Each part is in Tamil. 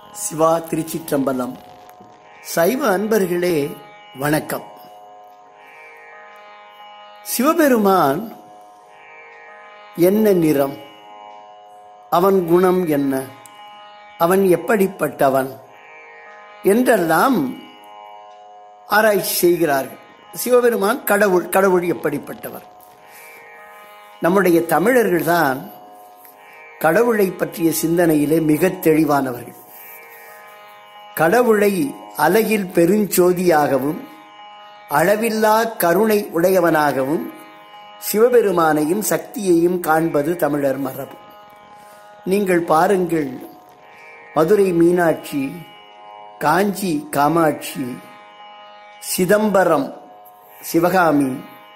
சிவா திருச்சிற்றம்பலம் சைவ அன்பர்களே வணக்கம் சிவபெருமான் என்ன நிறம் அவன் குணம் என்ன அவன் எப்படிப்பட்டவன் என்றெல்லாம் ஆராய்ச்சி செய்கிறார்கள் சிவபெருமான் கடவுள் கடவுள் எப்படிப்பட்டவர் நம்முடைய தமிழர்கள்தான் கடவுளை பற்றிய சிந்தனையிலே மிகத் தெளிவானவர்கள் கடவுளை அலையில் பெருஞ்சோதியாகவும் அளவில்லா கருணை உடையவனாகவும் சிவபெருமானையும் சக்தியையும் காண்பது தமிழர் மரபு நீங்கள் பாருங்கள் மதுரை மீனாட்சி காஞ்சி காமாட்சி சிதம்பரம் சிவகாமி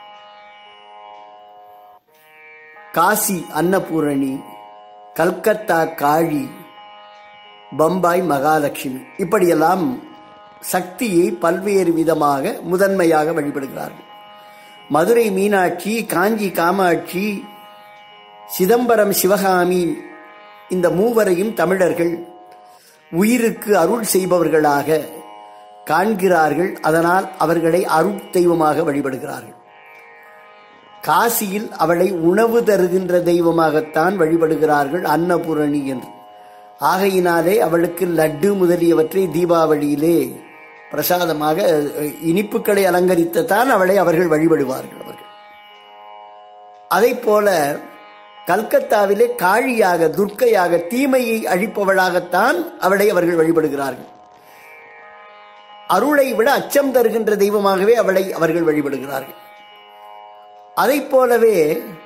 காசி அன்னபூரணி கல்கத்தா காழி பம்பாய் மகாலட்சுமி இப்படியெல்லாம் சக்தியை பல்வேறு விதமாக முதன்மையாக வழிபடுகிறார்கள் மதுரை மீனாட்சி காஞ்சி காமாட்சி சிதம்பரம் சிவகாமி இந்த மூவரையும் தமிழர்கள் உயிருக்கு அருள் செய்பவர்களாக காண்கிறார்கள் அதனால் அவர்களை அருள் தெய்வமாக வழிபடுகிறார்கள் காசியில் அவளை உணவு தருகின்ற தெய்வமாகத்தான் வழிபடுகிறார்கள் அன்னபூரணி என்று ஆகையினாலே அவளுக்கு லட்டு முதலியவற்றை தீபாவளியிலே பிரசாதமாக இனிப்புகளை அலங்கரித்துத்தான் அவளை அவர்கள் வழிபடுவார்கள் அவர்கள் அதை போல கல்கத்தாவிலே காழியாக துர்க்கையாக தீமையை அழிப்பவளாகத்தான் அவளை அவர்கள் வழிபடுகிறார்கள் அருளை விட அச்சம் தருகின்ற தெய்வமாகவே அவளை அவர்கள் வழிபடுகிறார்கள் அதை போலவே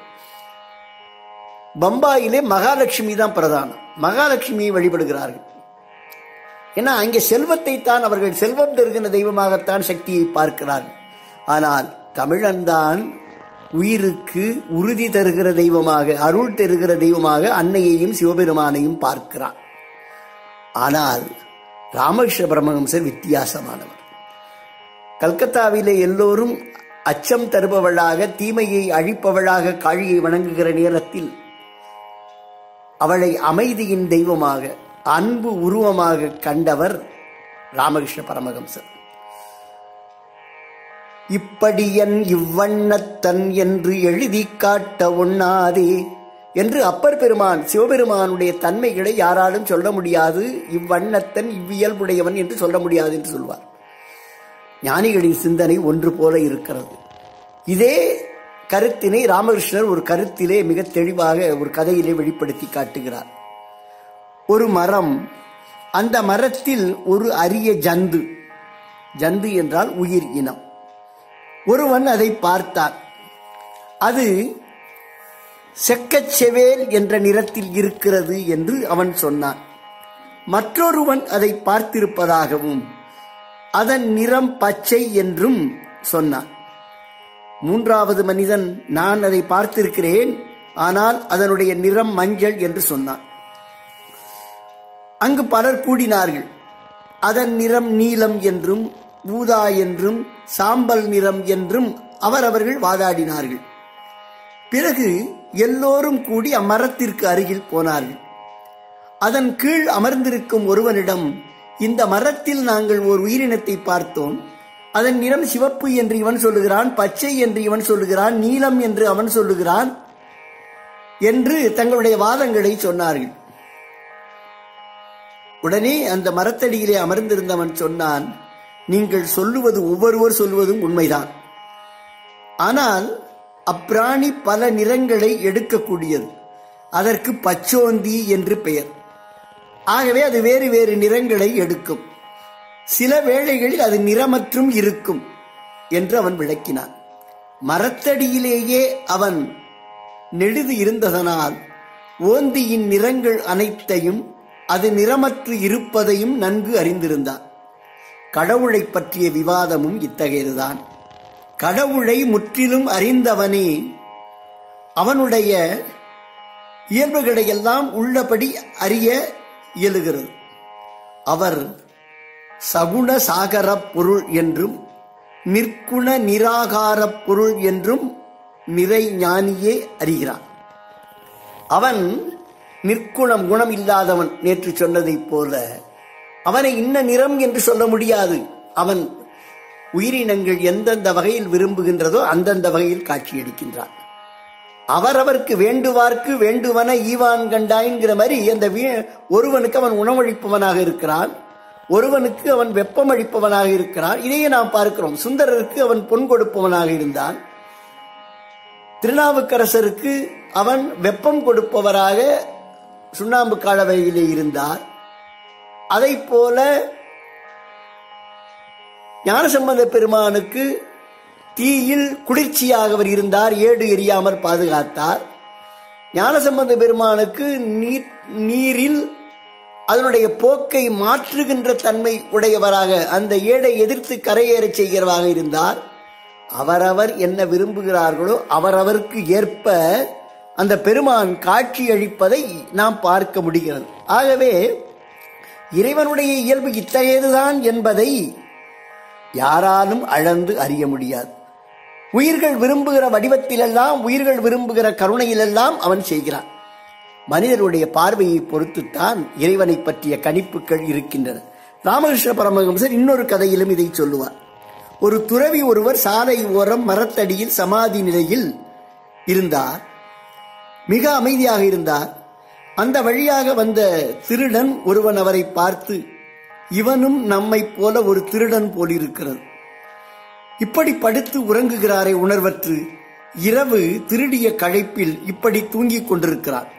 பம்பாயிலே மகாலட்சுமி தான் பிரதானம் மகாலட்சுமியை வழிபடுகிறார்கள் ஏன்னா அங்கே செல்வத்தை தான் அவர்கள் செல்வம் தருகின்ற தெய்வமாகத்தான் சக்தியை பார்க்கிறார்கள் ஆனால் தமிழன்தான் உயிருக்கு உறுதி தருகிற தெய்வமாக அருள் தருகிற தெய்வமாக அன்னையையும் சிவபெருமானையும் பார்க்கிறான் ஆனால் ராமகிருஷ்ண பரமஹம்சர் வித்தியாசமானவர் கல்கத்தாவிலே எல்லோரும் அச்சம் தருபவளாக தீமையை அழிப்பவளாக காழியை வணங்குகிற நேரத்தில் அவளை அமைதியின் தெய்வமாக அன்பு உருவமாக கண்டவர் ராமகிருஷ்ண பரமஹம்சர் இப்படியன் இவ்வண்ணத்தன் என்று எழுதி காட்ட ஒண்ணாதே என்று அப்பர் பெருமான் சிவபெருமானுடைய தன்மைகளை யாராலும் சொல்ல முடியாது இவ்வண்ணத்தன் இவ்வியல்புடையவன் என்று சொல்ல முடியாது என்று சொல்வார் ஞானிகளின் சிந்தனை ஒன்று போல இருக்கிறது இதே கருத்தினை ராமகிருஷ்ணர் ஒரு கருத்திலே மிக தெளிவாக ஒரு கதையிலே வெளிப்படுத்தி காட்டுகிறார் ஒரு மரம் அந்த மரத்தில் ஒரு அரிய ஜந்து ஜந்து என்றால் உயிர் இனம் ஒருவன் அதை பார்த்தான் அது செக்கச்செவேல் என்ற நிறத்தில் இருக்கிறது என்று அவன் சொன்னான் மற்றொருவன் அதை பார்த்திருப்பதாகவும் அதன் நிறம் பச்சை என்றும் சொன்னான் மூன்றாவது மனிதன் நான் அதை பார்த்திருக்கிறேன் ஆனால் அதனுடைய நிறம் மஞ்சள் என்று சொன்னான் அங்கு பலர் கூடினார்கள் அதன் நிறம் நீலம் என்றும் ஊதா என்றும் சாம்பல் நிறம் என்றும் அவரவர்கள் வாதாடினார்கள் பிறகு எல்லோரும் கூடி அம்மரத்திற்கு அருகில் போனார்கள் அதன் கீழ் அமர்ந்திருக்கும் ஒருவனிடம் இந்த மரத்தில் நாங்கள் ஒரு உயிரினத்தை பார்த்தோம் அதன் நிறம் சிவப்பு என்று இவன் சொல்லுகிறான் பச்சை என்று இவன் சொல்லுகிறான் நீலம் என்று அவன் சொல்லுகிறான் என்று தங்களுடைய வாதங்களை சொன்னார்கள் உடனே அந்த மரத்தடியிலே அமர்ந்திருந்தவன் சொன்னான் நீங்கள் சொல்லுவது ஒவ்வொருவர் சொல்லுவதும் உண்மைதான் ஆனால் அப்பிராணி பல நிறங்களை எடுக்கக்கூடியது அதற்கு பச்சோந்தி என்று பெயர் ஆகவே அது வேறு வேறு நிறங்களை எடுக்கும் சில வேளைகளில் அது நிறமற்றும் இருக்கும் என்று அவன் விளக்கினான் மரத்தடியிலேயே அவன் நெழுது இருந்ததனால் ஓந்தியின் நிறங்கள் அனைத்தையும் அது நிறமற்று இருப்பதையும் நன்கு அறிந்திருந்தான் கடவுளை பற்றிய விவாதமும் இத்தகையதுதான் கடவுளை முற்றிலும் அறிந்தவனே அவனுடைய இயல்புகளை எல்லாம் உள்ளபடி அறிய இயலுகிறது அவர் சகுண சாகர பொருள் என்றும் நிற்குண நிராகார பொருள் என்றும் நிறை ஞானியே அறிகிறான் அவன் நிற்குணம் குணம் இல்லாதவன் நேற்று சொன்னதைப் போல அவனை இன்ன நிறம் என்று சொல்ல முடியாது அவன் உயிரினங்கள் எந்தெந்த வகையில் விரும்புகின்றதோ அந்தந்த வகையில் காட்சியளிக்கின்றான் அவரவர்க்கு வேண்டுவார்க்கு வேண்டுவன ஈவான் கண்டாய்ங்கிற மாதிரி அந்த வீ- ஒருவனுக்கு அவன் உணவளிப்பவனாக இருக்கிறான் ஒருவனுக்கு அவன் வெப்பம் அளிப்பவனாக இருக்கிறான் இதையே நாம் பார்க்கிறோம் சுந்தரருக்கு அவன் பொன் கொடுப்பவனாக இருந்தான் திருநாவுக்கரசருக்கு அவன் வெப்பம் கொடுப்பவராக சுண்ணாம்பு காலவையிலே இருந்தார் அதை போல ஞானசம்பந்த பெருமானுக்கு தீயில் குளிர்ச்சியாக அவர் இருந்தார் ஏடு எரியாமல் பாதுகாத்தார் ஞானசம்பந்த பெருமானுக்கு நீர் நீரில் அதனுடைய போக்கை மாற்றுகின்ற தன்மை உடையவராக அந்த ஏடை எதிர்த்து கரையேறச் செய்கிறவராக இருந்தார் அவரவர் என்ன விரும்புகிறார்களோ அவரவருக்கு ஏற்ப அந்த பெருமான் காட்சி அளிப்பதை நாம் பார்க்க முடிகிறது ஆகவே இறைவனுடைய இயல்பு இத்தகையதுதான் என்பதை யாராலும் அளந்து அறிய முடியாது உயிர்கள் விரும்புகிற வடிவத்திலெல்லாம் உயிர்கள் விரும்புகிற கருணையிலெல்லாம் அவன் செய்கிறான் மனிதருடைய பார்வையை பொறுத்துத்தான் இறைவனை பற்றிய கணிப்புகள் இருக்கின்றன ராமகிருஷ்ண பரமஹம்சர் இன்னொரு கதையிலும் இதை சொல்லுவார் ஒரு துறவி ஒருவர் சாலை ஓரம் மரத்தடியில் சமாதி நிலையில் இருந்தார் மிக அமைதியாக இருந்தார் அந்த வழியாக வந்த திருடன் ஒருவன் அவரை பார்த்து இவனும் நம்மைப் போல ஒரு திருடன் போலிருக்கிறது இப்படி படுத்து உறங்குகிறாரே உணர்வற்று இரவு திருடிய களைப்பில் இப்படி தூங்கிக் கொண்டிருக்கிறார்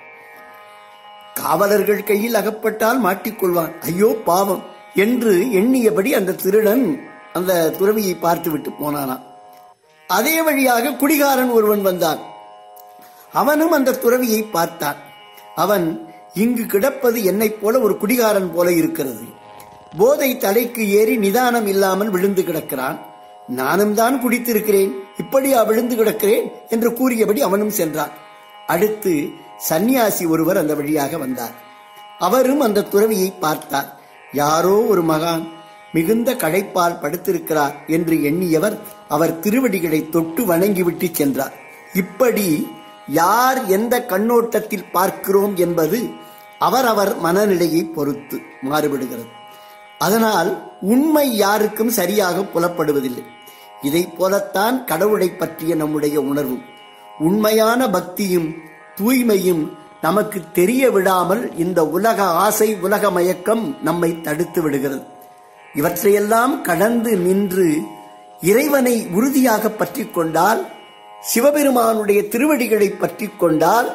காவலர்கள் கையில் அகப்பட்டால் மாட்டிக்கொள்வான் ஐயோ பாவம் என்று எண்ணியபடி அந்த திருடன் அந்த துறவியை பார்த்துவிட்டு போனானாம் அதே வழியாக குடிகாரன் ஒருவன் வந்தான் அவனும் அந்த துறவியை பார்த்தான் அவன் இங்கு கிடப்பது என்னைப் போல ஒரு குடிகாரன் போல இருக்கிறது போதை தலைக்கு ஏறி நிதானம் இல்லாமல் விழுந்து கிடக்கிறான் நானும் தான் குடித்திருக்கிறேன் இப்படியா விழுந்து கிடக்கிறேன் என்று கூறியபடி அவனும் சென்றான் அடுத்து சந்நியாசி ஒருவர் அந்த வழியாக வந்தார் அவரும் அந்த துறவியை பார்த்தார் யாரோ ஒரு மகான் மிகுந்த களைப்பால் படுத்திருக்கிறார் என்று எண்ணியவர் அவர் திருவடிகளை தொட்டு வணங்கிவிட்டு சென்றார் இப்படி யார் எந்த கண்ணோட்டத்தில் பார்க்கிறோம் என்பது அவரவர் மனநிலையை பொறுத்து மாறுபடுகிறது அதனால் உண்மை யாருக்கும் சரியாக புலப்படுவதில்லை இதைப் போலத்தான் கடவுளை பற்றிய நம்முடைய உணர்வும் உண்மையான பக்தியும் தூய்மையும் நமக்கு தெரிய விடாமல் இந்த உலக ஆசை உலக மயக்கம் நம்மை தடுத்து விடுகிறது இவற்றையெல்லாம் கடந்து நின்று இறைவனை உறுதியாக பற்றிக் கொண்டால் சிவபெருமானுடைய திருவடிகளை பற்றிக் கொண்டால்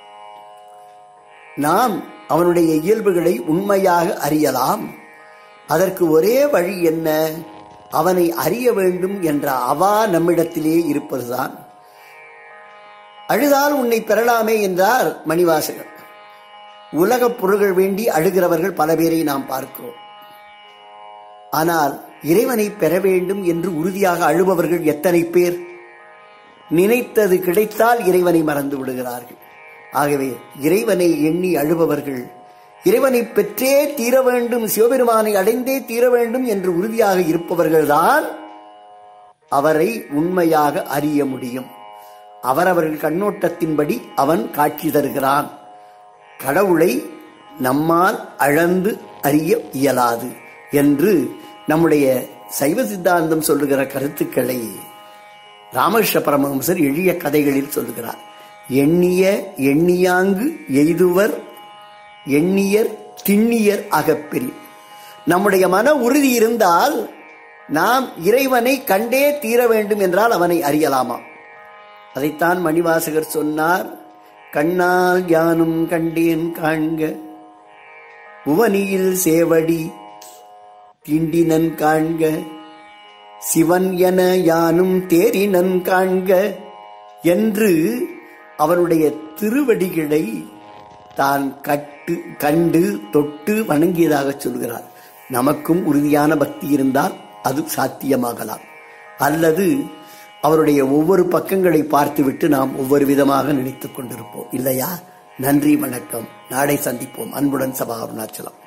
நாம் அவனுடைய இயல்புகளை உண்மையாக அறியலாம் அதற்கு ஒரே வழி என்ன அவனை அறிய வேண்டும் என்ற அவா நம்மிடத்திலே இருப்பதுதான் அழுதால் உன்னை பெறலாமே என்றார் மணிவாசகர் உலகப் பொருள்கள் வேண்டி அழுகிறவர்கள் பல பேரை நாம் பார்க்கிறோம் ஆனால் இறைவனை பெற வேண்டும் என்று உறுதியாக அழுபவர்கள் எத்தனை பேர் நினைத்தது கிடைத்தால் இறைவனை மறந்து விடுகிறார்கள் ஆகவே இறைவனை எண்ணி அழுபவர்கள் இறைவனை பெற்றே தீர வேண்டும் சிவபெருமானை அடைந்தே தீர வேண்டும் என்று உறுதியாக இருப்பவர்கள்தான் அவரை உண்மையாக அறிய முடியும் அவரவர்கள் கண்ணோட்டத்தின்படி அவன் காட்சி தருகிறான் கடவுளை நம்மால் அளந்து அறிய இயலாது என்று நம்முடைய சைவ சித்தாந்தம் சொல்லுகிற கருத்துக்களை ராமகிருஷ்ண பரமஹம்சர் எளிய கதைகளில் சொல்லுகிறார் எண்ணிய எண்ணியாங்கு எய்துவர் எண்ணியர் திண்ணியர் அகப்பெரி நம்முடைய மன உறுதி இருந்தால் நாம் இறைவனை கண்டே தீர வேண்டும் என்றால் அவனை அறியலாமா அதைத்தான் மணிவாசகர் சொன்னார் கண்ணால் யானும் கண்டேன் காண்க புவனியில் சேவடி திண்டினன் காண்க சிவன் என யானும் தேரினன் காண்க என்று அவனுடைய திருவடிகளை தான் கட்டு கண்டு தொட்டு வணங்கியதாக சொல்கிறார் நமக்கும் உறுதியான பக்தி இருந்தால் அது சாத்தியமாகலாம் அல்லது அவருடைய ஒவ்வொரு பக்கங்களை பார்த்துவிட்டு நாம் ஒவ்வொரு விதமாக நினைத்துக் கொண்டிருப்போம் இல்லையா நன்றி வணக்கம் நாளை சந்திப்போம் அன்புடன் சபா அருணாச்சலம்